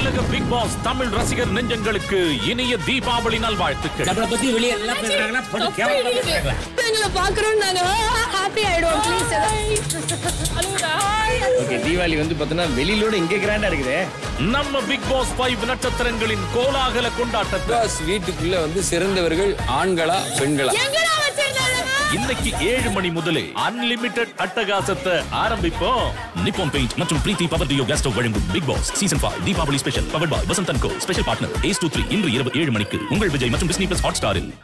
உலக big pass Tamil ரசிகர் நெஞ்சங்களுக்கு இனிய தீபாவளி நல்வாழ்த்துக்கள் நம்மளை பத்தி வெளியே எல்லாம் பேசுறாங்கன்னா பொண்ணு கேவலமா பேசுறாங்களா எங்களை பாக்குறோம் நாங்க ஹாப்பி ஆயிடுவோம் ப்ளீஸ் ஓகே தீபாவளி வந்து பார்த்தோன்னா வெளியிலோட இங்கே கிராண்டா இருக்குது நம்ம பிக் பாஸ் ஃபைவ் நட்சத்திரங்களின் கோலாகல கொண்டாட்டத்தை பாஸ் வீட்டுக்குள்ள வந்து சிறந்தவர்கள் ஆண்களா பெண்களா எங்கடா வச்சிருந்தாங்க இன்னைக்கு ஏழு மணி முதலே அன்லிமிட்டெட் அட்டகாசத்தை ஆரம்பிப்போம் நிப்பான் பெயிண்ட் மற்றும் பிரீத்தி பவர் டியோ கேஸ்டோ வழங்கும் big boss season 5 Deepavali special power by Vasanth co special partner ace two three இன்று இரவு ஏழு மணிக்கு உங்கள் விஜய் மற்றும் டிஸ்னி பிளஸ் ஹாட் ஸ்டாரில்